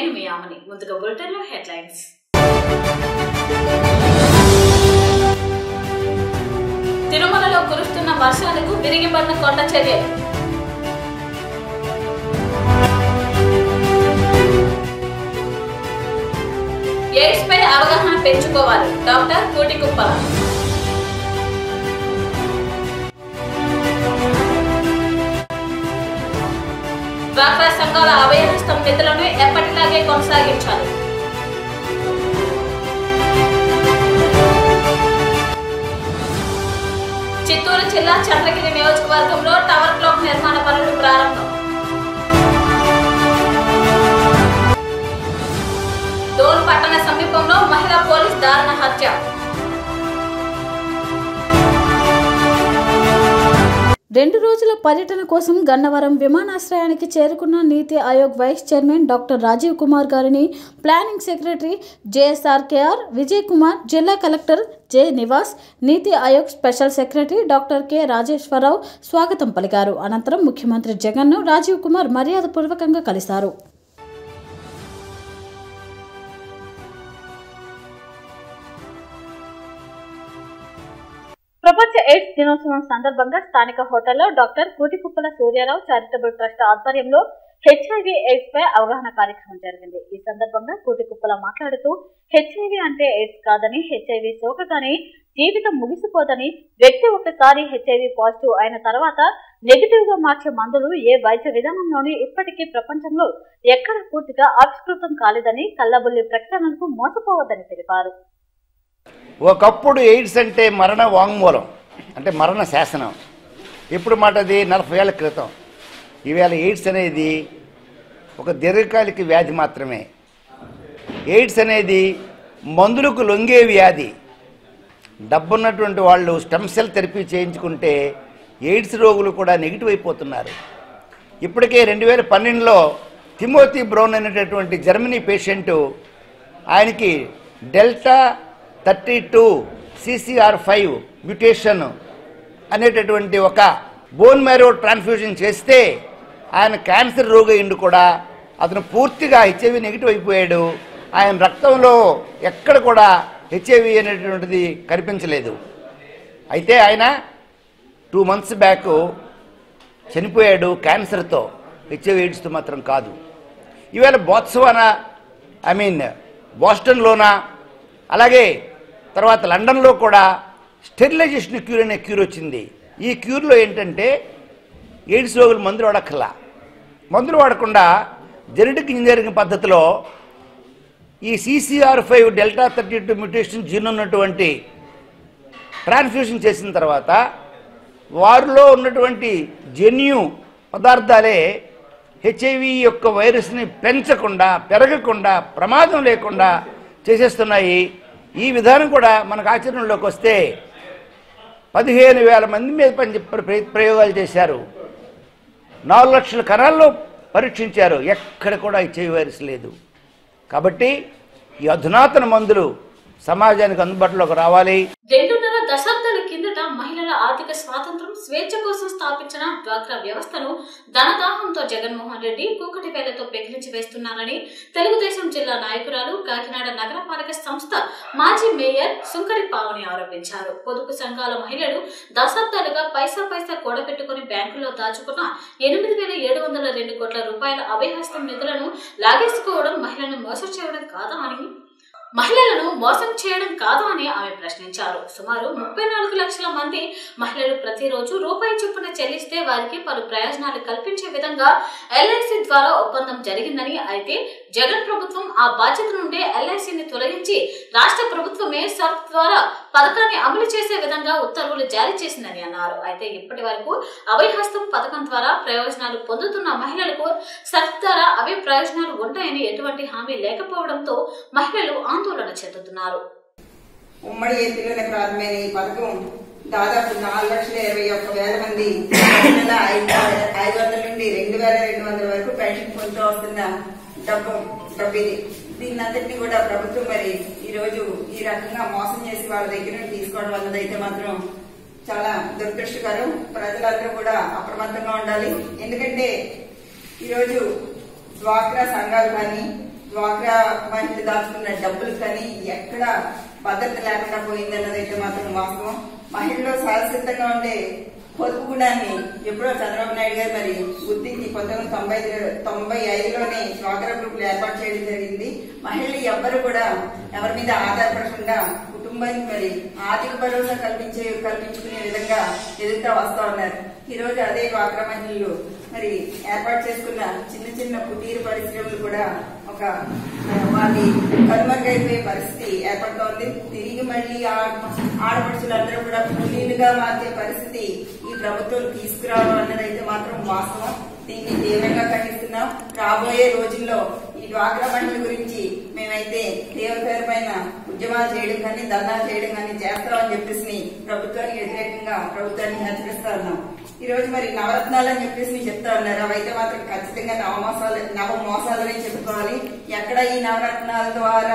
నేను మీ ఆమని ముందుగా బులెటిన్ లో హెడ్లైన్స్ తిరుమలలో కురుస్తున్న వర్షాలకు విరిగిపడిన కొండ చర్యలు ఎయిడ్స్ పై అవగాహన పెంచుకోవాలి డాక్టర్ కోటికుప్పల డ్వాక్రా సంఘాల అభయహస్తం నిధులను ఎప్పటిలాగే కొనసాగించాలి చిత్తూరు జిల్లా చంద్రగిరి నియోజకవర్గంలో టవర్ క్లాక్ నిర్మాణ పనులు ప్రారంభం డోన్ పట్టణ సమీపంలో మహిళా పోలీస్ దారుణ హత్య రెండు రోజుల పర్యటన కోసం గన్నవరం విమానాశ్రయానికి చేరుకున్న NITI Aayog vice chairman doctor Rajiv Kumar గారిని planning secretary JSRKR Vijay Kumar జిల్లా collector J Nivas NITI Aayog special secretary doctor K Rajeswararao స్వాగతం పలికారు అనంతరం ముఖ్యమంత్రి జగన్ను రాజీవ్ కుమార్ మర్యాదపూర్వకంగా కలిశారు ప్రపంచ ఎయిడ్స్ దినోత్సవం సందర్భంగా స్థానిక హోటల్లో doctor Kutikuppala Suryarao charitable trust ఆధ్వర్యంలో హెచ్ఐవి ఎయిడ్స్ పై అవగాహన కార్యక్రమం జరిగింది ఈ సందర్భంగా కూటికుప్పల మాట్లాడుతూ హెచ్ఐవి అంటే ఎయిడ్స్ కాదని హెచ్ఐవి సోకగానే జీవితం ముగిసిపోదని వ్యక్తి ఒకసారి హెచ్ఐవి పాజిటివ్ అయిన తర్వాత నెగిటివ్ గా మార్చే మందులు ఏ వైద్య విధానంలోనూ ఇప్పటికీ ప్రపంచంలో ఎక్కడ పూర్తిగా ఆవిష్కృతం కాలేదని కల్లబుల్లి ప్రకటనలకు మోసపోవద్దని తెలిపారు ఒకప్పుడు ఎయిడ్స్ అంటే మరణ వాంగ్మూలం అంటే మరణ శాసనం ఎప్పుడు మాట అది నలభై ఏళ్ల క్రితం ఈవేళ ఎయిడ్స్ అనేది ఒక దీర్ఘకాలిక వ్యాధి మాత్రమే ఎయిడ్స్ అనేది మందులకు లొంగే వ్యాధి డబ్బున్నటువంటి వాళ్ళు స్టెమ్ సెల్ థెరపీ చేయించుకుంటే ఎయిడ్స్ రోగులు కూడా నెగిటివ్ అయిపోతున్నారు ఇప్పటికే రెండు వేల పన్నెండులో తిమోతి బ్రౌన్ అనేటటువంటి జర్మనీ పేషెంటు ఆయనకి delta thirty two CCR five mutation అనేటటువంటి ఒక బోన్ మ్యారో ట్రాన్స్ఫ్యూజన్ చేస్తే ఆయన క్యాన్సర్ రోగయిండు కూడా అతను పూర్తిగా హెచ్ఐవి నెగిటివ్ అయిపోయాడు ఆయన రక్తంలో ఎక్కడ కూడా హెచ్ఐవి అనేటువంటిది కనిపించలేదు అయితే ఆయన టూ మంత్స్ బ్యాక్ చనిపోయాడు క్యాన్సర్తో హెచ్ఐవి ఎయిడ్స్తో మాత్రం కాదు ఈవేళ బోత్సవానా ఐ మీన్ బోస్టన్లోనా అలాగే తర్వాత లండన్లో కూడా స్టెరిలైజేషన్ క్యూర్ అనే క్యూర్ వచ్చింది ఈ క్యూర్లో ఏంటంటే ఎయిడ్స్ రోగులు మందులు వాడక్కర్లా మందులు వాడకుండా జెనెటిక్ ఇంజనీరింగ్ పద్ధతిలో ఈ CCR five delta thirty two mutation gene ఉన్నటువంటి ట్రాన్స్ఫ్యూషన్ చేసిన తర్వాత వారిలో ఉన్నటువంటి జన్యు పదార్థాలే హెచ్ఐవి యొక్క వైరస్ని పెంచకుండా పెరగకుండా ప్రమాదం లేకుండా చేసేస్తున్నాయి ఈ విధానం కూడా మనకు ఆచరణలోకి వస్తే పదిహేను వేల మంది మీద పని ప్ర- ప్రయోగాలు చేశారు నాలుగు లక్షల కణాల్లో పరీక్షించారు ఎక్కడ కూడా హెచ్ఐవి వైరస్ లేదు కాబట్టి ఈ అధునాతన మందులు సమాజానికి అందుబాటులోకి రావాలి రెండున్నర దశాబ్దాల కిందట మహిళల ఆర్థిక స్వాతంత్రం స్వేచ్ఛ కోసం స్థాపించిన డ్వాక్రా వ్యవస్థను ధనదాహంతో జగన్మోహన్ రెడ్డి కూకటి వేలతో పెకిలించి వేస్తున్నారని తెలుగుదేశం జిల్లా నాయకురాలు కాకినాడ నగరపాలక సంస్థ మాజీ మేయర్ సుంకరి పావని ఆరోపించారు పొదుపు సంఘాల మహిళలు దశాబ్దాలుగా పైసా పైసా కూడబెట్టుకుని బ్యాంకులో దాచుకున్న ఎనిమిది వేల ఏడు వందల రెండు కోట్ల రూపాయల అభయహస్తం నిధులను లాగేసుకోవడం మహిళలను మోసం చేయడం కాదా అని మహిళలను మోసం చేయడం కాదు అని ఆమె ప్రశ్నించారు సుమారు ముప్పై నాలుగు లక్షల మంది మహిళలు ప్రతిరోజు రూపాయి చొప్పున చెల్లిస్తే వారికి పలు ప్రయోజనాలు కల్పించే విధంగా ఎల్ఐసి ద్వారా ఒప్పందం జరిగిందని అయితే జగన్ ప్రభుత్వం ఆ బాధ్యత నుండి ఎల్ఐసిని తొలగించి రాష్ట్ర ప్రభుత్వమే సర్ఫ్ ద్వారా పథకాన్ని అమలు చేసే విధంగా ఉత్తర్వులు జారీ చేసిందని అన్నారు అయితే ఇప్పటి వరకు అభయహస్తం పథకం ద్వారా ప్రయోజనాలు పొందుతున్న మహిళలకు సర్ఫ్ ద్వారా అవే ప్రయోజనాలు ఉంటాయని ఎటువంటి హామీ లేకపోవడంతో మహిళలు ఆందోళన చెందుతున్నారు ఉమ్మడి ఏపీలోనే ప్రారంభమైన ఈ పథకం దాదాపు నాలుగు లక్షల ఇరవై ఒక్క వేల మంది ప్రతి నెల ఐదు ఐదు వందల నుండి రెండు వేల రెండు వందల వరకు పెన్షన్ పొందుతూ వస్తున్న డబ్బు డబ్బు ఇది దీన్నంతటినీ కూడా ప్రభుత్వం మరి ఈ రోజు ఈ రకంగా మోసం చేసి వాళ్ళ దగ్గర నుండి తీసుకోవడం అన్నది అయితే మాత్రం చాలా దురదృష్టకరం ప్రజలందరూ కూడా అప్రమత్తంగా ఉండాలి ఎందుకంటే ఈరోజు డ్వాక్రా సంఘాలు కానీ డ్వాక్రా మహిళలు దాచుకున్న డబ్బులు కానీ ఎక్కడ భద్రత లేకుండా పోయిందన్నదైతే మాత్రం వాస్తవం మహిళలు సహసిద్ధంగా ఉండే పొదుపు గుణాన్ని ఎప్పుడో చంద్రబాబు నాయుడు గారు మరి గుర్తించి పంతొమ్మిది తొంభై తొంభై ఐదులోనే డ్వాక్రా గ్రూపులు ఏర్పాటు చేయడం జరిగింది మహిళలు ఎవ్వరు కూడా ఎవరి మీద ఆధారపడకుండా కుటుంబానికి మరి ఆర్థిక భరోసా కల్పించే కల్పించుకునే విధంగా ఎదుగుతా వస్తా ఉన్నారు ఈ రోజు అదే డ్వాక్రా మహిళలు మరి ఏర్పాటు చేసుకున్న చిన్న చిన్న కుటీర పరిశ్రమలు కూడా ఒక ఆ, వాళ్ళి కనుమరుగైపోయే పరిస్థితి ఏర్పడుతోంది తిరిగి మళ్ళీ ఆ- ఆడపడుచులందరూ కూడా కూలీలుగా మార్చే పరిస్థితి ఈ ప్రభుత్వం తీసుకురావడం అన్నది అయితే మాత్రం వాస్తవం దీన్ని తీవ్రంగా ఖండిస్తున్నాం రాబోయే రోజుల్లో ఈ డ్వాక్రా మహిళల గురించి మేమైతే తీవ్రతరమైన ఉద్యమాలు చేయడం కానీ ధర్నాలు చేయడం కానీ చేస్తామని చెప్పేసి ప్రభుత్వానికి వ్యతిరేకంగా ప్రభుత్వాన్ని హెచ్చరిస్తా ఉన్నాం ఈ రోజు మరి నవరత్నాలు అని చెప్పేసి చెప్తా ఉన్నారు అవైతే మాత్రం ఖచ్చితంగా నవమోసాలు నవ మోసాలనే చెప్పుకోవాలి ఎక్కడ ఈ నవరత్నాల ద్వారా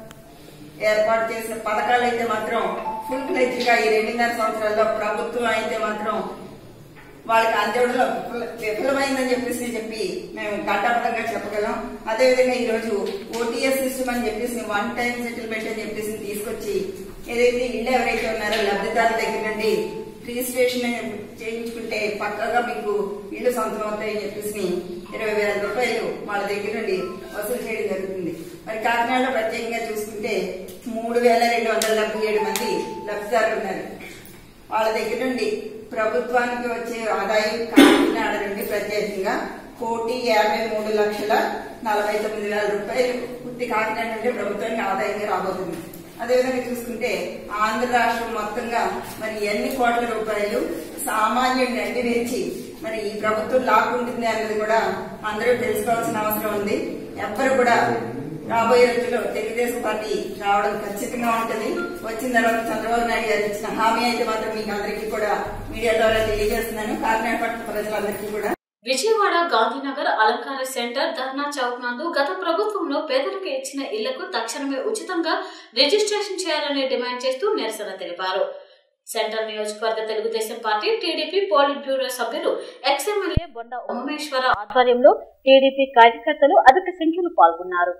ఏర్పాటు చేసిన పథకాలు అయితే మాత్రం ఫుల్ ఫ్లెడ్జ్ గా ఈ రెండున్నర సంవత్సరాల్లో ప్రభుత్వం అయితే మాత్రం వాళ్ళకి అందేవడంలో విఫల- విఫలమైందని చెప్పేసి చెప్పి మేము ఘంటాపథంగా చెప్పగలం అదేవిధంగా ఈ రోజు ఓటీఎస్ సిస్టమ్ అని చెప్పేసి వన్ టైం సెటిల్మెంట్ అని చెప్పేసి తీసుకొచ్చి ఏదైతే ఇల్లు ఎవరైతే ఉన్నారో లబ్ధిదారుల దగ్గర నుండి రిజిస్ట్రేషన్ చేయించుకుంటే పక్కగా మీకు ఇల్లు సొంతం అవుతాయని చెప్పేసి ఇరవై వేల రూపాయలు వాళ్ళ దగ్గర నుండి వసూలు చేయడం జరుగుతుంది మరి కాకినాడలో ప్రత్యేకంగా చూసుకుంటే మూడు వేల రెండు వందల డెబ్బై ఏడు మంది లబ్ధిదారులు ఉన్నారు వాళ్ళ దగ్గర నుండి ప్రభుత్వానికి వచ్చే ఆదాయం కాకినాడ నుండి ప్రత్యేకంగా కోటి యాభై మూడు లక్షల నలభై తొమ్మిది వేల రూపాయలు పూర్తి కాకినాడ నుండి ప్రభుత్వానికి ఆదాయంగా రాబోతుంది అదేవిధంగా చూసుకుంటే ఆంధ్ర రాష్ట్రం మొత్తంగా మరి ఎన్ని కోట్ల రూపాయలు సామాన్యుడిని అడ్డి వేచి మరి ఈ ప్రభుత్వం లాక్కుంటుంది అన్నది కూడా అందరూ తెలుసుకోవాల్సిన అవసరం ఉంది ఎవ్వరు కూడా రాబోయే రోజుల్లో తెలుగుదేశం పార్టీ రావడం ఖచ్చితంగా ఉంటుంది వచ్చిన తర్వాత చంద్రబాబు నాయుడు గారు ఇచ్చిన హామీ అయితే మాత్రం మీకు అందరికీ కూడా మీడియా ద్వారా తెలియజేస్తున్నాను కాకినాడ పట్టణ ప్రజలందరికీ కూడా విజయవాడ గాంధీనగర్ అలంకార సెంటర్ ధర్నా చౌక్ నందు గత ప్రభుత్వంలో పేదలకు ఇచ్చిన ఇళ్లకు తక్షణమే ఉచితంగా రిజిస్ట్రేషన్ చేయాలని డిమాండ్ చేస్తూ నిరసన తెలిపారు సెంట్రల్ నియోజకవర్గ Telugu Desam party TDP polit bureau సభ్యులు ఎక్స్ ఎమ్మెల్యే బొండ ఉమేశ్వర ఆధ్వర్యంలో టీడీపీ కార్యకర్తలు అధిక సంఖ్యలో పాల్గొన్నారు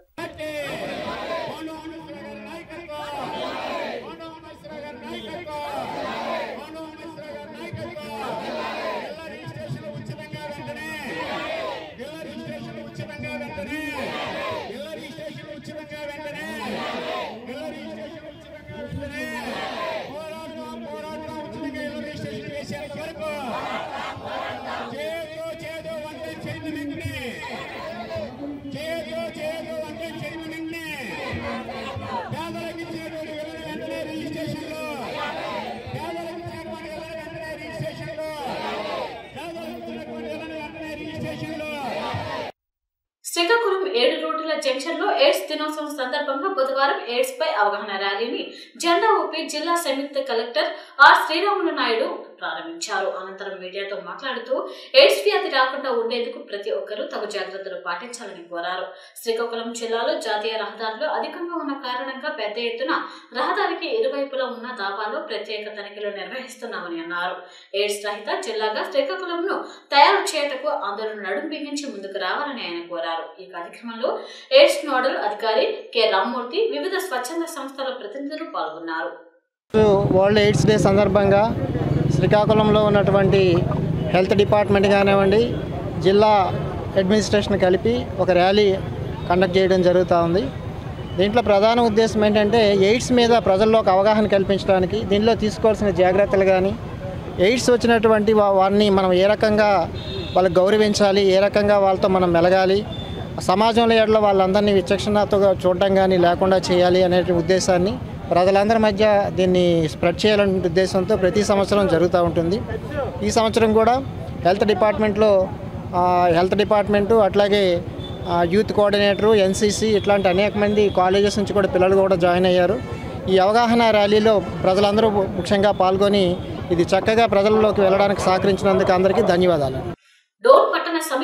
శ్రీకాకుళం ఏడు రోడ్డుల జంక్షన్ లో ఎయిడ్స్ దినోత్సవం సందర్భంగా బుధవారం ఎయిడ్స్ పై అవగాహన ర్యాలీని జెండా ఊపి జిల్లా సంయుక్త కలెక్టర్ ఆర్ శ్రీరాములు నాయుడు ప్రారంభించారు అనంతరం మీడియాతో మాట్లాడుతూ ఎయిడ్స్ వ్యాధి రాకుండా ఉండేందుకు ప్రతి ఒక్కరూ తగు జాగ్రత్తలు పాటించాలని కోరారు శ్రీకాకుళం జిల్లాలో జాతీయ రహదారులు అధికంగా ఉన్న కారణంగా పెద్ద ఎత్తున రహదారికి ఇరువైపులా ఉన్న దాబాల్లో ప్రత్యేక తనిఖీలు నిర్వహిస్తున్నామని అన్నారు ఎయిడ్స్ రహిత జిల్లాగా శ్రీకాకుళంను తయారు చేయటకు అందరూ నడుం బిగించి ముందుకు రావాలని ఆయన కోరారు ఈ కార్యక్రమంలో ఎయిడ్స్ నోడల్ అధికారి కె రామ్మూర్తి వివిధ స్వచ్ఛంద సంస్థల ప్రతినిధులు పాల్గొన్నారు వరల్డ్ ఎయిడ్స్ డే సందర్భంగా శ్రీకాకుళంలో ఉన్నటువంటి హెల్త్ డిపార్ట్మెంట్ కానివ్వండి జిల్లా అడ్మినిస్ట్రేషన్ కలిపి ఒక ర్యాలీ కండక్ట్ చేయడం జరుగుతూ ఉంది దీంట్లో ప్రధాన ఉద్దేశం ఏంటంటే ఎయిడ్స్ మీద ప్రజల్లో ఒక అవగాహన కల్పించడానికి దీనిలో తీసుకోవాల్సిన జాగ్రత్తలు కానీ ఎయిడ్స్ వచ్చినటువంటి వా- వారిని మనం ఏ రకంగా వాళ్ళకి గౌరవించాలి ఏ రకంగా వాళ్ళతో మనం మెలగాలి సమాజంలో ఏడలో వాళ్ళందరినీ విచక్షణతో చూడటం కానీ లేకుండా చేయాలి అనే ఉద్దేశాన్ని ప్రజలందరి మధ్య దీన్ని స్ప్రెడ్ చేయాలనే ఉద్దేశంతో ప్రతి సంవత్సరం జరుగుతూ ఉంటుంది ఈ సంవత్సరం కూడా హెల్త్ డిపార్ట్మెంట్లో ఆ, హెల్త్ డిపార్ట్మెంటు అట్లాగే ఆ, యూత్ కోఆర్డినేటరు ఎన్సీసీ ఇట్లాంటి అనేక మంది కాలేజెస్ నుంచి కూడా పిల్లలు కూడా జాయిన్ అయ్యారు ఈ అవగాహన ర్యాలీలో ప్రజలందరూ ముఖ్యంగా పాల్గొని ఇది చక్కగా ప్రజల్లోకి వెళ్ళడానికి సహకరించినందుకు అందరికీ ధన్యవాదాలు డోర్ పట్టణ సమీపంలోని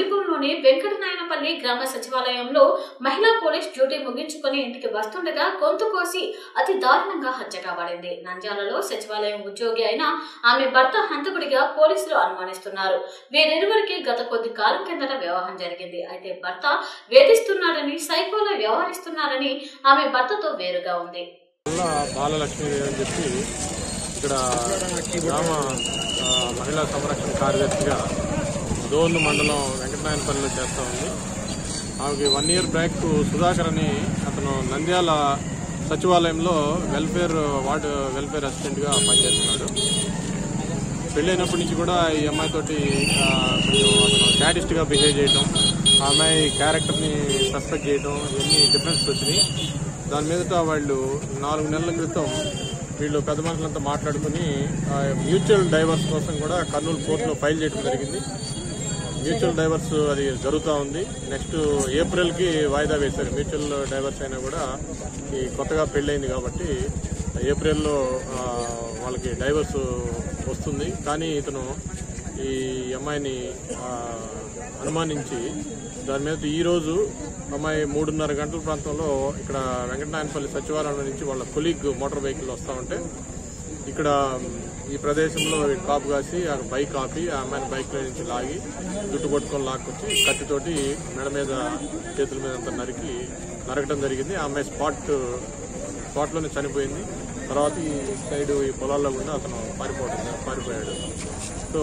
మండలంలోని వెంకటనాయనపల్లి గ్రామ సచివాలయంలో మహిళా పోలీస్ డ్యూటీ ముగించుకొని ఇంటికి వస్తుండగా గొంతు కోసి అతి దారుణంగా హత్య కాబడింది నంద్యాలలో సచివాలయం ఉద్యోగి అయిన ఆమె భర్త హంతకుడిగా పోలీసులు అనుమానిస్తున్నారు వీరిరువురికి గత కొద్ది కాలం కిందట వివాహం జరిగింది అయితే భర్త వేధిస్తున్నాడని సైకోలో వ్యవహరిస్తున్నారని ఆమె భర్తతో వేరుగా ఉంది వల్ల బాలలక్ష్మీదేవి అని చెప్పి ఇక్కడ గ్రామ ఆ, మహిళా సంరక్షణ కార్యదర్శిగా దోర్లు మండలం వెంకటనాయనపల్లిలో చేస్తూ ఉంది ఆమెకి వన్ ఇయర్ బ్యాక్ సుధాకర్ అని అతను నంద్యాల సచివాలయంలో వెల్ఫేర్ వార్డు వెల్ఫేర్ అసిస్టెంట్గా పనిచేస్తున్నాడు పెళ్ళైనప్పటి నుంచి కూడా ఈ అమ్మాయి తోటి ఆ, కొంచెం అతను శాడిస్ట్గా బిహేవ్ చేయడం ఆ అమ్మాయి క్యారెక్టర్ని సస్పెక్ట్ చేయడం ఇవన్నీ డిఫరెన్స్ వచ్చినాయి దాని మీదట వాళ్ళు నాలుగు నెలల క్రితం వీళ్ళు పెద్ద మనుషులంతా మాట్లాడుకుని ఆ, మ్యూచువల్ డైవర్స్ కోసం కూడా కర్నూలు కోర్టులో ఫైల్ చేయడం జరిగింది మ్యూచువల్ డైవర్స్ అది జరుగుతూ ఉంది నెక్స్ట్ ఏప్రిల్కి వాయిదా వేశారు మ్యూచువల్ డైవర్స్ అయినా కూడా ఈ కొత్తగా పెళ్ళైంది కాబట్టి ఏప్రిల్లో ఆ, వాళ్ళకి డైవర్స్ వస్తుంది కానీ ఇతను ఈ అమ్మాయిని ఆ, అనుమానించి దాని మీద ఈరోజు అమ్మాయి మూడున్నర గంటల ప్రాంతంలో ఇక్కడ వెంకటనాయనపల్లి సచివాలయం నుంచి వాళ్ళ కొలీగ్ మోటార్ వెహికల్ వస్తూ ఉంటే ఇక్కడ ఈ ప్రదేశంలో కాపు కాసి ఆ బైక్ ఆపి ఆ అమ్మాయిని బైక్ లో నుంచి లాగి జుట్టు పట్టుకొని లాక్కొచ్చి కత్తితోటి మెడ మీద చేతుల మీద అంతా నరికి నరకడం జరిగింది ఆ అమ్మాయి స్పాట్ స్పాట్ లోనే చనిపోయింది తర్వాత ఈ సైడ్ ఈ పొలాల్లో కూడా అతను పారిపోవడం పారిపోయాడు సో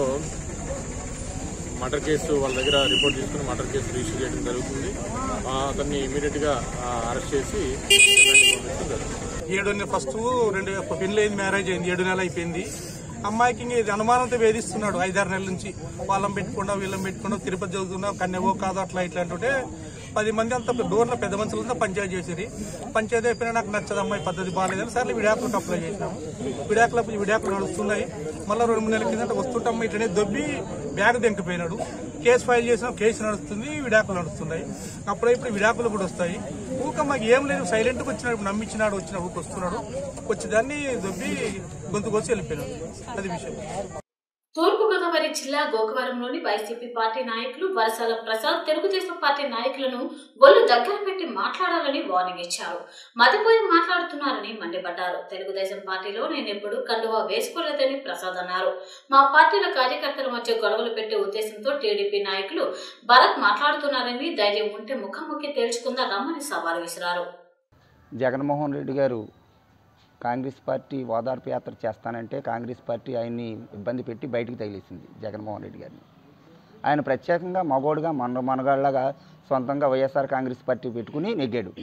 మర్డర్ కేసు వాళ్ళ దగ్గర రిపోర్ట్ తీసుకుని మర్డర్ కేసు రిజిస్టర్ చేయడం జరుగుతుంది ఆ, అతన్ని ఇమీడియట్ గా అరెస్ట్ చేసి రిమాండ్కి పంపించడం జరుగుతుంది ఏడు నెల ఫస్ట్ రెండు పెళ్లి అయింది మ్యారేజ్ అయింది ఏడు నెలలు అయిపోయింది అమ్మాయికి ఇంక ఇది అనుమానంతో వేధిస్తున్నాడు ఐదారు నెలల నుంచి వాళ్ళని పెట్టుకుండా వీళ్ళని పెట్టుకుండా తిరుపతి చదువుతున్నా కన్యవో కాదు అట్లా ఇట్లా అంటుంటే పది మంది అంతా డోర్లో పెద్ద మనుషులంతా పంచాయతీ చేసేది పంచాయతీ అయిపోయినా నాకు నచ్చదు అమ్మాయి పద్ధతి బాగాలేదని సర్లే విడాకులకు అప్లై చేసినాము విడాకులకు విడాకులు నడుస్తున్నాయి మళ్ళీ రెండు మూడు నెలల కిందట వస్తుంటాం ఇట్లనే దొబ్బి బ్యాగ్ దెంకిపోయినాడు కేసు ఫైల్ చేసిన కేసు నడుస్తుంది విడాకులు నడుస్తున్నాయి అప్పుడే ఇప్పుడు విడాకులు కూడా వస్తాయి ఊక మాకు ఏం లేదు సైలెంట్గా వచ్చినాడు నమ్మించినాడు వచ్చిన ఊరికి వస్తున్నాడు వచ్చి దాన్ని దొబ్బి గొంతు కోసి వెళ్ళిపోయినాడు అది విషయం తూర్పుగోదావరి జిల్లా గోకవరంలోని వైసీపీ పార్టీ నాయకులు వరసల ప్రసాద్ తెలుగుదేశం పార్టీ నాయకులను ఒళ్ళు దగ్గర పెట్టి మాట్లాడాలని వార్నింగ్ ఇచ్చారు మతిపోయి మాట్లాడుతున్నారని మండిపడ్డారు తెలుగుదేశం పార్టీలో నేను ఎప్పుడు కండువా వేసుకోలేదని ప్రసాద్ అన్నారు మా పార్టీల కార్యకర్తల మధ్య గొడవలు పెట్టే ఉద్దేశంతో టీడీపీ నాయకులు భరత్ మాట్లాడుతున్నారని ధైర్యం ఉంటే ముఖాముఖి తేల్చుకుందా రమ్మని సవాల్ విసిరారు జగన్మోహన్ రెడ్డి గారు కాంగ్రెస్ పార్టీ ఓదార్పు యాత్ర చేస్తానంటే కాంగ్రెస్ పార్టీ ఆయన్ని ఇబ్బంది పెట్టి బయటికి తగిలేసింది జగన్మోహన్ రెడ్డి గారిని ఆయన ప్రత్యేకంగా మగోడుగా మన మనగాళ్ళగా సొంతంగా వైఎస్ఆర్ కాంగ్రెస్ పార్టీ పెట్టుకుని నెగ్గాడు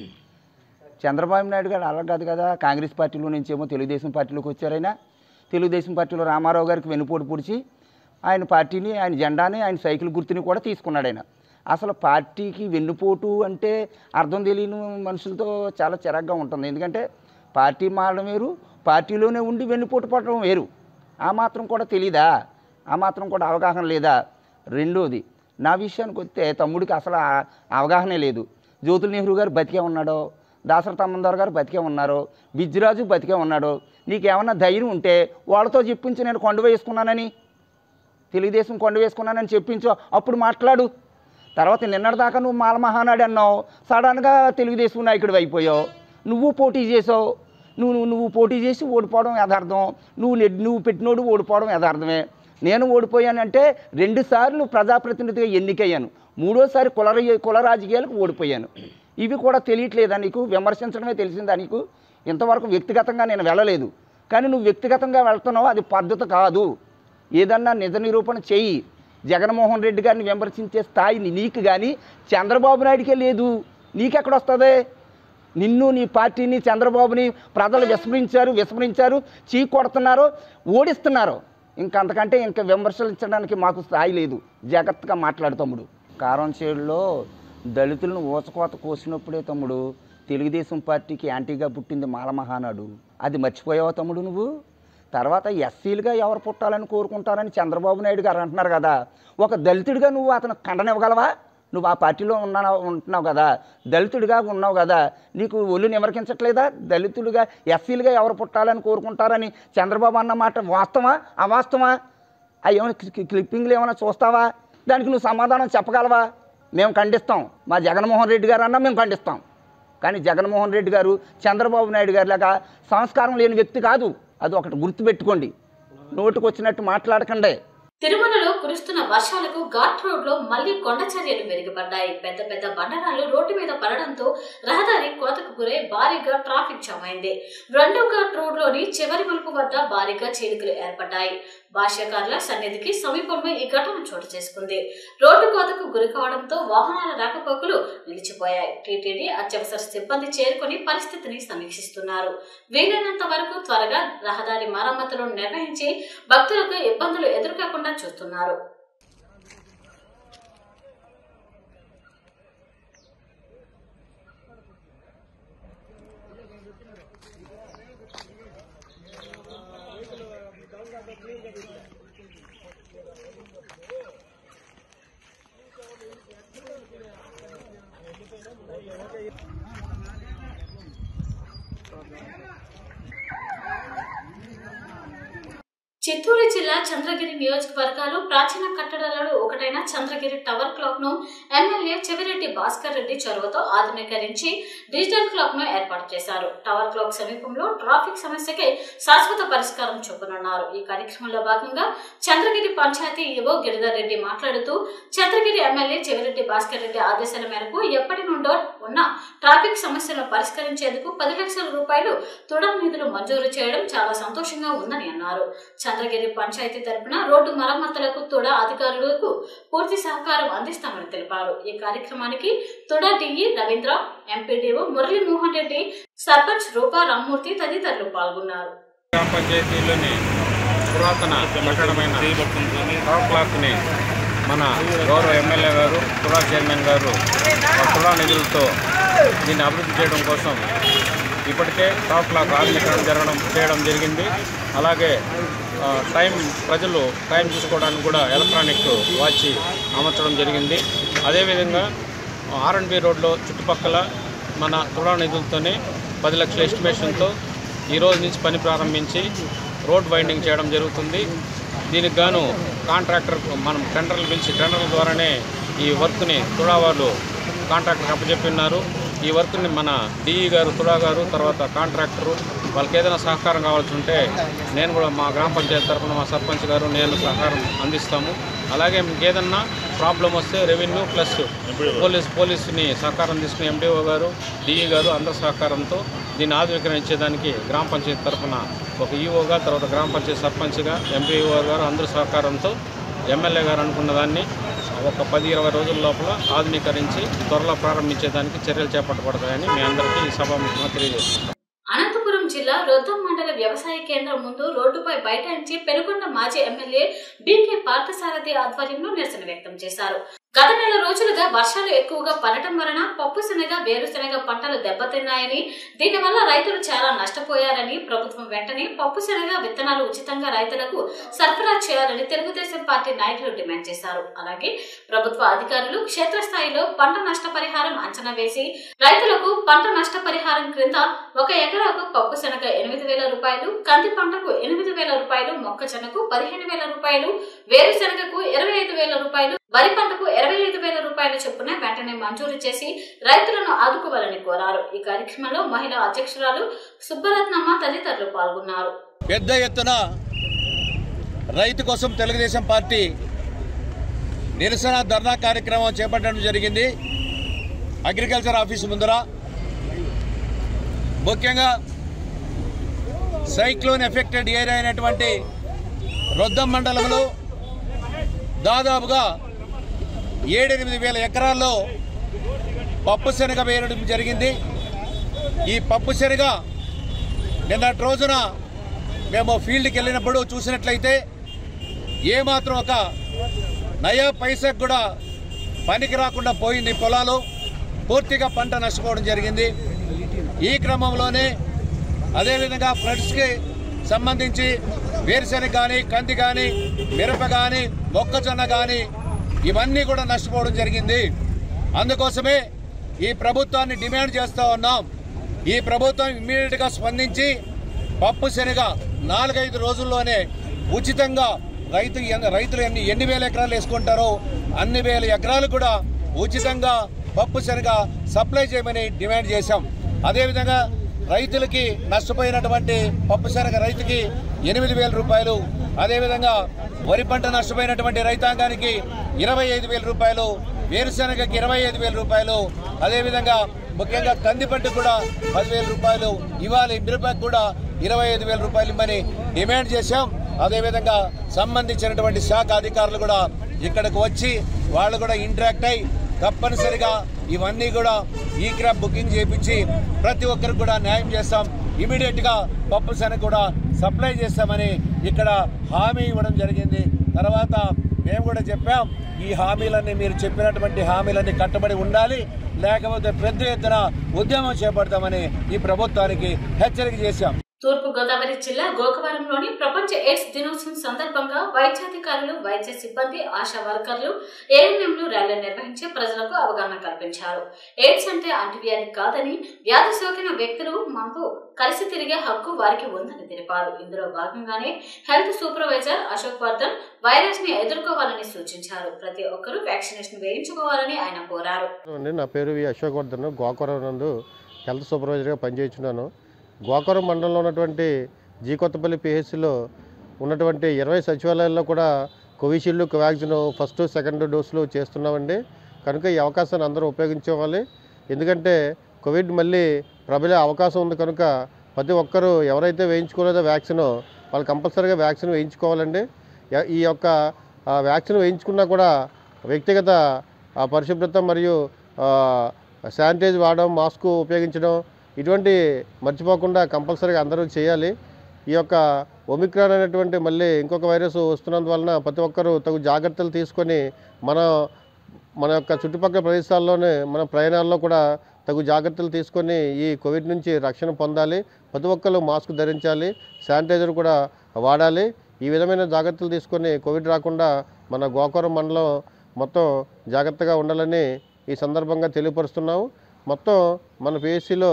చంద్రబాబు నాయుడు గారు అలా కాదు కదా కాంగ్రెస్ పార్టీలో నుంచి ఏమో తెలుగుదేశం పార్టీలోకి వచ్చారైనా తెలుగుదేశం పార్టీలో రామారావు గారికి వెనుపోటు పొడిచి ఆయన పార్టీని ఆయన జెండాని ఆయన సైకిల్ గుర్తుని కూడా తీసుకున్నాడు ఆయన అసలు పార్టీకి వెన్నుపోటు అంటే అర్థం తెలియని మనుషులతో చాలా చిరాగ్గా ఉంటుంది ఎందుకంటే పార్టీ మారడం వేరు పార్టీలోనే ఉండి వెన్నుపోటు పడడం వేరు ఆ మాత్రం కూడా తెలీదా ఆ మాత్రం కూడా అవగాహన లేదా రెండోది నా విషయానికి వస్తే తమ్ముడికి అసలు ఆ- అవగాహనే లేదు జ్యోతుల్ నెహ్రూ గారు బతికే ఉన్నాడో దాసర తమ్మందార్ గారు బతికే ఉన్నారో బిజ్జిరాజు బతికే ఉన్నాడో నీకేమన్నా ధైర్యం ఉంటే వాళ్ళతో చెప్పించి నేను కొండ వేసుకున్నానని తెలుగుదేశం కొండ వేసుకున్నానని చెప్పించు అప్పుడు మాట్లాడు తర్వాత నిన్నటిదాకా నువ్వు మాల మహానాడు అన్నావు సడన్గా తెలుగుదేశం నాయకుడు అయిపోయావు నువ్వు పోటీ చేసావు నువ్వు నువ్వు- నువ్వు పోటీ చేసి ఓడిపోవడం యథార్థం నువ్వు నెడ్- నువ్వు పెట్టినోడు ఓడిపోవడం యథార్థమే నేను ఓడిపోయానంటే రెండుసార్లు ప్రజాప్రతినిధిగా ఎన్నికయ్యాను మూడోసారి కుల కుల రాజకీయాలకు ఓడిపోయాను ఇవి కూడా తెలియట్లేదా నీకు విమర్శించడమే తెలిసిందా నీకు ఇంతవరకు వ్యక్తిగతంగా నేను వెళ్ళలేదు కానీ నువ్వు వ్యక్తిగతంగా వెళ్తున్నావు అది పద్ధతి కాదు ఏదన్నా నిజ నిరూపణ చెయ్యి జగన్మోహన్ రెడ్డి గారిని విమర్శించే స్థాయి నీ- నీకు కానీ చంద్రబాబు నాయుడికే లేదు నీకెక్కడ వస్తుంది నిన్ను నీ పార్టీని చంద్రబాబుని ప్రజలు విస్మరించారు విస్మరించారు చీ కొడుతున్నారు ఓడిస్తున్నారు ఇంకా అంతకంటే ఇంకా విమర్శించడానికి మాకు స్థాయి లేదు జాగ్రత్తగా మాట్లాడు తమ్ముడు కారం చేడులో దళితులను ఊచకోత కోసినప్పుడే తమ్ముడు తెలుగుదేశం పార్టీకి యాంటీగా పుట్టింది మాల మహానాడు అది మర్చిపోయావా తమ్ముడు నువ్వు తర్వాత ఎస్సీలుగా ఎవరు పుట్టాలని కోరుకుంటారని చంద్రబాబు నాయుడు గారు అంటున్నారు కదా ఒక దళితుడిగా నువ్వు అతను ఖండనివ్వగలవా నువ్వు ఆ పార్టీలో ఉన్నా ఉంటున్నావు కదా దళితుడిగా ఉన్నావు కదా నీకు ఒళ్ళు నిమరకించట్లేదా దళితుడిగా ఎస్సీలుగా ఎవరు పుట్టాలని కోరుకుంటారని చంద్రబాబు అన్న మాట వాస్తవా అవాస్తవా అవి ఏమైనా క్లి- క్లిప్పింగ్లు ఏమైనా చూస్తావా దానికి నువ్వు సమాధానం చెప్పగలవా మేము ఖండిస్తాం మా జగన్మోహన్ రెడ్డి గారు అన్నా మేము ఖండిస్తాం కానీ జగన్మోహన్ రెడ్డి గారు చంద్రబాబు నాయుడు గారి లాగా సంస్కారం లేని వ్యక్తి కాదు అది ఒకటి గుర్తుపెట్టుకోండి నోటుకు వచ్చినట్టు మాట్లాడకండి తిరుమలలో కురుస్తున్న వర్షాలకు ఘాట్ రోడ్ లో మళ్లీ కొండ చర్యలు మెరుగుపడ్డాయి పెద్ద పెద్ద బండరాలు రోడ్డు మీద పడడంతో రహదారి కోతకు గురై భారీగా ట్రాఫిక్ జామ్ అయింది రెండో ఘాట్ రోడ్ లోని చివరి మలుపు వద్ద భారీగా చీలికలు ఏర్పడ్డాయి భాష్యకారుల సన్నిధికి సమీపంలో ఈ ఘటన చోటు చేసుకుంది రోడ్డు కోతకు గురి కావడంతో వాహనాల రాకపోకలు నిలిచిపోయాయి టీటీడీ అత్యవసర సిబ్బంది చేరుకొని పరిస్థితిని సమీక్షిస్తున్నారు వీలైనంత వరకు త్వరగా రహదారి మరమ్మతులను నిర్వహించి భక్తులకు ఇబ్బందులు ఎదుర్కోకుండా చూస్తున్నారు చిత్తూరు జిల్లా చంద్రగిరి నియోజకవర్గాలు ప్రాచీన కట్టడాలలో ఒకటైన చంద్రగిరి టవర్ క్లాక్ ను ఎమ్మెల్యే చెవిరెడ్డి భాస్కర్ రెడ్డి చొరవతో ఆధునీకరించి డిజిటల్ క్లాక్ ను ఏర్పాటు చేశారు టవర్ క్లాక్ సమీపంలో ట్రాఫిక్ సమస్యకై శాశ్వత పరిష్కారం చూపనున్నారు ఈ కార్యక్రమంలో భాగంగా చంద్రగిరి పంచాయతీ ఈవో గిరిధర్ రెడ్డి మాట్లాడుతూ చంద్రగిరి ఎమ్మెల్యే చెవిరెడ్డి భాస్కర్ రెడ్డి ఆదేశాల మేరకు ఎప్పటి నుండో ఉన్న ట్రాఫిక్ సమస్యలను పరిష్కరించేందుకు పది లక్షల రూపాయలు తుడా నిధులు మంజూరు చేయడం చాలా సంతోషంగా ఉందని అన్నారు చంద్రగిరి పంచాయతీ తరపున రోడ్డు మరమ్మతులకు తుడా అధికారులకు పూర్తి సహకారం అందిస్తామని తెలిపారు ఈ కార్యక్రమానికి తుడా డిఈ రవీంద్ర ఎంపీడీఓ మురళీమోహన్ రెడ్డి సర్పంచ్ రూపా రామ్మూర్తి తదితరులు పాల్గొన్నారు గ్రామ పంచాయతీలోని పురాతన కట్టడమైన టవర్ క్లాక్ని మన గౌరవ ఎమ్మెల్యే గారు తుడా చైర్మన్ గారు ఆ తుడా నిధులతో దీన్ని అభివృద్ధి చేయడం కోసం ఇప్పటికే టవర్ క్లాక్ ఆధునీకరణ జరగడం చేయడం జరిగింది అలాగే ఆ, టైం ప్రజలు టైం చూసుకోవడానికి కూడా ఎలక్ట్రానిక్ వాచ్ అమర్చడం జరిగింది అదేవిధంగా ఆర్ఎండ్బి రోడ్లో చుట్టుపక్కల మన తుడా నిధులతోనే పది లక్షల ఎస్టిమేషన్తో ఈ రోజు నుంచి పని ప్రారంభించి రోడ్ వైండింగ్ చేయడం జరుగుతుంది దీనికి గాను కాంట్రాక్టర్ మనం టెండర్లు పిలిచి టెండర్ల ద్వారానే ఈ వర్క్ని తుడా వాళ్ళు కాంట్రాక్టర్కి అప్పచెప్పిన్నారు ఈ వర్క్ని మన డిఈ గారు తుడా గారు తర్వాత కాంట్రాక్టరు వాళ్ళకి ఏదైనా సహకారం కావాల్సి ఉంటే నేను కూడా మా గ్రామ పంచాయతీ తరఫున మా సర్పంచ్ గారు నేను సహకారం అందిస్తాము అలాగే మీకు ఏదన్నా ప్రాబ్లం వస్తే రెవెన్యూ ప్లస్ పోలీస్ పోలీసుని సహకారం తీసుకుని ఎండిఓ గారు డిఈ గారు అందరి సహకారంతో దీన్ని ఆధునీకరించేదానికి గ్రామ పంచాయతీ తరఫున ఒక ఈఓగా తర్వాత గ్రామ పంచాయతీ సర్పంచ్గా ఎంపీఓ గారు అందరి సహకారంతో ఎమ్మెల్యే గారు అనుకున్న దాన్ని ఒక పది ఇరవై రోజుల లోపల ఆధునీకరించి త్వరలో ప్రారంభించేదానికి చర్యలు చేపట్టబడతాయని మీ అందరికీ ఈ సభాముఖంగా తెలియజేస్తున్నాం అనంతపురం జిల్లా రొద్దం మండల వ్యవసాయ కేంద్రం ముందు రోడ్డుపై బైఠాయించి పెనుకొండ మాజీ ఎమ్మెల్యే బీకే పార్థసారథి ఆధ్వర్యంలో నిరసన వ్యక్తం చేశారు గత నెల రోజులుగా వర్షాలు ఎక్కువగా పడటం వలన పప్పు శనగ వేరుశెనగ పంటలు దెబ్బతిన్నాయని దీనివల్ల రైతులు చాలా నష్టపోయారని ప్రభుత్వం వెంటనే పప్పు శనగ విత్తనాలు ఉచితంగా రైతులకు సరఫరా చేయాలని తెలుగుదేశం పార్టీ నాయకులు డిమాండ్ చేశారు అలాగే ప్రభుత్వ అధికారులు క్షేత్రస్థాయిలో పంట నష్టపరిహారం అంచనా వేసి రైతులకు పంట నష్టపరిహారం క్రింద ఒక ఎకరాకు పప్పు శనగ ఎనిమిది వేల రూపాయలు కంది పంటకు ఎనిమిది వేల రూపాయలు మొక్కజొన్నకు పదిహేను వేల రూపాయలు వేరుశెనగకు ఇరవై ఐదు వేల రూపాయలు వరి పంటకు ఇరవై ఐదు వేల రూపాయల చొప్పున వెంటనే మంజూరు చేసి రైతులను ఆదుకోవాలని కోరారు ఈ కార్యక్రమంలో మహిళా అధ్యక్షురాలు సుబ్బరత్నమ్మ తదితరులు పాల్గొన్నారు పెద్ద ఎత్తున రైతు కోసం తెలుగుదేశం పార్టీ నిరసన ధర్నా కార్యక్రమం చేపట్టడం జరిగింది అగ్రికల్చర్ ఆఫీసు ముందర ముఖ్యంగా సైక్లోన్ ఎఫెక్టెడ్ ఏరియా అయినటువంటి రొద్దం మండలంలో దాదాపుగా ఏడెనిమిది వేల ఎకరాల్లో పప్పు శనగ వేయడం జరిగింది ఈ పప్పు శనగ నిన్నటి రోజున మేము ఫీల్డ్కి వెళ్ళినప్పుడు చూసినట్లయితే ఏమాత్రం ఒక నయా పైసకు కూడా పనికి రాకుండా పోయింది పొలాలు పూర్తిగా పంట నష్టపోవడం జరిగింది ఈ క్రమంలోనే అదేవిధంగా ఫ్లడ్స్కి సంబంధించి వేరుశెనగ కానీ కంది కానీ మిరప కానీ మొక్కజొన్న కానీ ఇవన్నీ కూడా నష్టపోవడం జరిగింది అందుకోసమే ఈ ప్రభుత్వాన్ని డిమాండ్ చేస్తూ ఉన్నాం ఈ ప్రభుత్వం ఇమ్మీడియట్గా స్పందించి పప్పు శనగ నాలుగైదు రోజుల్లోనే ఉచితంగా రైతు ఎన్ని- రైతులు ఎన్ని ఎన్ని వేల ఎకరాలు వేసుకుంటారో అన్ని వేల ఎకరాలు కూడా ఉచితంగా పప్పు శనగ సప్లై చేయమని డిమాండ్ చేశాం అదేవిధంగా రైతులకి నష్టపోయినటువంటి పప్పు శనగ రైతుకి ఎనిమిది వేల రూపాయలు అదేవిధంగా వరి పంట నష్టపోయినటువంటి రైతాంగానికి ఇరవై ఐదు వేల రూపాయలు వేరుశెనగకి ఇరవై ఐదు వేల రూపాయలు అదేవిధంగా ముఖ్యంగా కందిపట్టు కూడా పదివేల రూపాయలు ఇవాళ మిరపకు కూడా ఇరవై ఐదు వేల రూపాయలు ఇమ్మని డిమాండ్ చేశాం అదేవిధంగా సంబంధించినటువంటి శాఖ అధికారులు కూడా ఇక్కడికి వచ్చి వాళ్ళు కూడా ఇంటరాక్ట్ అయి తప్పనిసరిగా ఇవన్నీ కూడా ఈ క్రాప్ బుకింగ్ చేయించి ప్రతి ఒక్కరికి కూడా న్యాయం చేస్తాం ఇమీడియట్ గా పప్పు శనగ కూడా సప్లై చేస్తామని ఇక్కడ హామీ ఇవ్వడం జరిగింది తర్వాత మేము కూడా చెప్పాం ఈ హామీలన్నీ మీరు చెప్పినటువంటి హామీలన్నీ కట్టుబడి ఉండాలి లేకపోతే పెద్ద ఎత్తున ఉద్యమం చేపడతామని ఈ ప్రభుత్వానికి హెచ్చరిక చేశాం తూర్పు గోదావరి జిల్లా గోకవరంలోని ప్రపంచ ఎయిడ్స్ దినోత్సవం సందర్భంగా వైద్యాధికారులు వైద్య సిబ్బంది ఆశా వర్కర్లు ఏఎన్ఎంలు ర్యాలీ నిర్వహించి ప్రజలకు అవగాహన కల్పించారు ఎయిడ్స్ అంటే అంటువ్యాధి కాదని వ్యాధి సోకిన వ్యక్తులు మనకు కలిసి తిరిగే హక్కు వారికి ఉందని తెలిపారు ఇందులో భాగంగానే health supervisor Ashok Vardhan virus ని ఎదుర్కోవాలని సూచించారు ప్రతి ఒక్కరూ వ్యాక్సినేషన్ వేయించుకోవాలని ఆయన కోరారు అండి నా పేరు వి అశోక్ వర్ధన్ గోకవరం నందు హెల్త్ సూపర్వైజర్గా పనిచేస్తున్నాను గోకవరం మండలంలో ఉన్నటువంటి జీ కొత్తపల్లి పిహెచ్సిలో ఉన్నటువంటి ఇరవై సచివాలయాల్లో కూడా కోవిషీల్డ్ కోవాక్సిన్ ఫస్ట్ సెకండ్ డోసులు చేస్తున్నామండి కనుక ఈ అవకాశాన్ని అందరూ ఉపయోగించుకోవాలి ఎందుకంటే కోవిడ్ మళ్ళీ ప్రబలే అవకాశం ఉంది కనుక ప్రతి ఒక్కరూ ఎవరైతే వేయించుకోలేదో వ్యాక్సిన్ వాళ్ళు కంపల్సరీగా వ్యాక్సిన్ వేయించుకోవాలండి య- ఈ యొక్క ఆ, వ్యాక్సిన్ వేయించుకున్నా కూడా వ్యక్తిగత ఆ, పరిశుభ్రత మరియు ఆ, శానిటైజ్ వాడడం మాస్క్ ఉపయోగించడం ఇటువంటి మర్చిపోకుండా కంపల్సరీగా అందరూ చేయాలి ఈ యొక్క ఒమిక్రాన్ అనేటువంటి మళ్ళీ ఇంకొక వైరస్ వస్తున్నందువలన ప్రతి ఒక్కరూ తగు జాగ్రత్తలు తీసుకొని మన మన యొక్క చుట్టుపక్కల ప్రదేశాల్లోనే మన ప్రయాణాల్లో కూడా తగు జాగ్రత్తలు తీసుకొని ఈ కోవిడ్ నుంచి రక్షణ పొందాలి ప్రతి ఒక్కరు మాస్క్ ధరించాలి శానిటైజర్ కూడా వాడాలి ఈ విధమైన జాగ్రత్తలు తీసుకొని కోవిడ్ రాకుండా మన గోకవరం మండలం మొత్తం జాగ్రత్తగా ఉండాలని ఈ సందర్భంగా తెలియపరుస్తున్నాము మొత్తం మన పిఎస్సిలో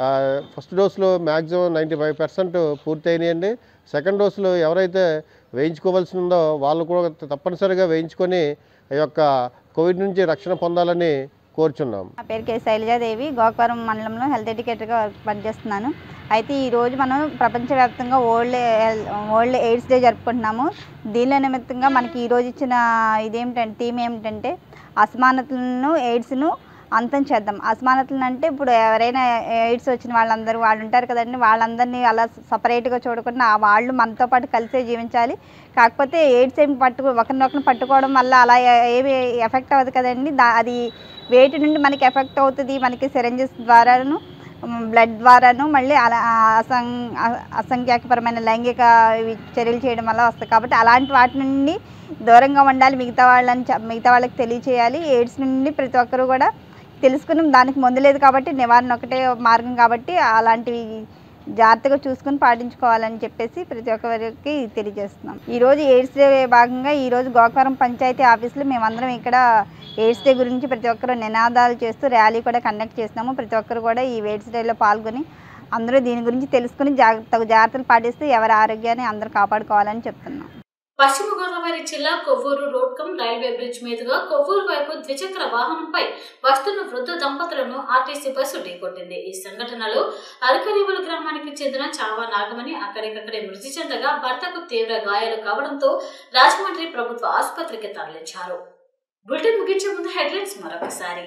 ఫస్ట్ డోసులో మ్యాక్సిమం నైంటీ ఫైవ్ పర్సెంట్ పూర్తి అయినాయండి సెకండ్ డోసులో ఎవరైతే వేయించుకోవాల్సి ఉందో వాళ్ళు కూడా తప్పనిసరిగా వేయించుకొని ఈ యొక్క కోవిడ్ నుంచి రక్షణ పొందాలని కోరుచున్నాం నా పేరు కె శైలజాదేవి గోకవరం మండలంలో హెల్త్ ఎడ్యుకేటర్గా పనిచేస్తున్నాను అయితే ఈరోజు మనం ప్రపంచవ్యాప్తంగా వరల్డ్ హెల్- వరల్డ్ ఎయిడ్స్ డే జరుపుకుంటున్నాము దీనిలో నిమిత్తంగా మనకి ఈరోజు ఇచ్చిన ఇదేమిటంటే థీమ్ ఏమిటంటే అసమానతలను ఎయిడ్స్ను అంతం చేద్దాం అసమానతలను అంటే ఇప్పుడు ఎవరైనా ఎయిడ్స్ వచ్చిన వాళ్ళందరూ వాళ్ళు ఉంటారు కదండి వాళ్ళందరినీ అలా సపరేట్గా చూడకుండా ఆ వాళ్ళు మనతో పాటు కలిసే జీవించాలి కాకపోతే ఎయిడ్స్ ఏమి పట్టుకు ఒకరినొకరిని పట్టుకోవడం వల్ల అలా ఏ- ఏమి ఎఫెక్ట్ అవ్వదు కదండి దా అది వేటి నుండి మనకి ఎఫెక్ట్ అవుతుంది మనకి సిరంజెస్ ద్వారాను బ్లడ్ ద్వారాను మళ్ళీ అలా అసం అ- అసంఖ్యాకపరమైన లైంగిక ఇవి చర్యలు చేయడం వల్ల వస్తాయి కాబట్టి అలాంటి వాటి నుండి దూరంగా ఉండాలి మిగతా వాళ్ళని చె- మిగతా వాళ్ళకి తెలియచేయాలి ఎయిడ్స్ నుండి ప్రతి ఒక్కరూ కూడా తెలుసుకుని దానికి మందు లేదు కాబట్టి నివారణ ఒకటే మార్గం కాబట్టి అలాంటివి జాగ్రత్తగా చూసుకుని పాటించుకోవాలని చెప్పేసి ప్రతి ఒక్కరికి తెలియజేస్తున్నాం ఈరోజు ఎయిడ్స్ డే భాగంగా ఈరోజు గోకవరం పంచాయతీ ఆఫీస్లో మేమందరం ఇక్కడ ఎయిడ్స్ డే గురించి ప్రతి ఒక్కరు నినాదాలు చేస్తూ ర్యాలీ కూడా కండక్ట్ చేస్తున్నాము ప్రతి ఒక్కరు కూడా ఈ ఎయిడ్స్ డేలో పాల్గొని అందరూ దీని గురించి తెలుసుకుని జాగ్రత్త తగు జాగ్రత్తలు పాటిస్తూ ఎవరి ఆరోగ్యాన్ని అందరూ కాపాడుకోవాలని చెప్తున్నాం పశ్చిమ గోదావరి జిల్లా Kovvur road cum railway bridge మీదుగా కొవ్వూరు వైపు ద్విచక్ర వాహనంపై వస్తున్న వృద్ధ దంపతులను ఆర్టీసీ బస్సు ఢీకొట్టింది ఈ సంఘటనలో అరకరీవుల గ్రామానికి చెందిన చావా నాగమని అక్కడికక్కడే మృతి చెందగా భర్తకు తీవ్ర గాయాలు కావడంతో రాజమండ్రి ప్రభుత్వ ఆసుపత్రికి తరలించారు బులెటిన్ ముగించే ముందు హెడ్లైన్స్ మరొకసారి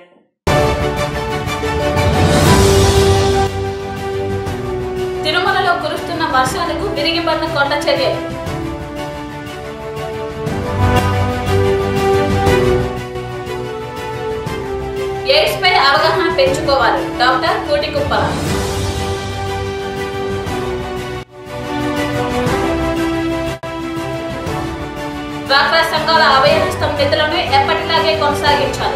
తిరుమలలో కురుస్తున్న వర్షాలకు విరిగిపడిన కొండ చర్యలు ఎయిడ్స్ పై అవగాహన పెంచుకోవాలి డాక్టర్ కోటికుప్పల డ్వాక్రా సంఘాల అభయహస్తం నిధులను ఎప్పటిలాగే కొనసాగించాలి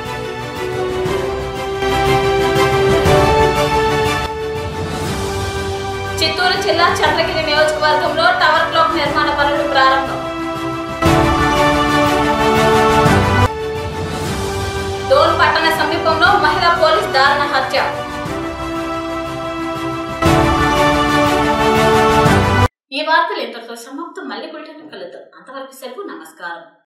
చిత్తూరు జిల్లా చంద్రగిరి నియోజకవర్గంలో టవర్ క్లాక్ నిర్మాణ పనులు ప్రారంభం డోన్ పట్టణ సమీపంలో మహిళా పోలీస్ దారుణ హత్య ఈ వార్తలు ఇంతటితో సమాప్తం మళ్ళీ బులెటిన్ కలుద్దాం అంతవరకు సెలవు నమస్కారం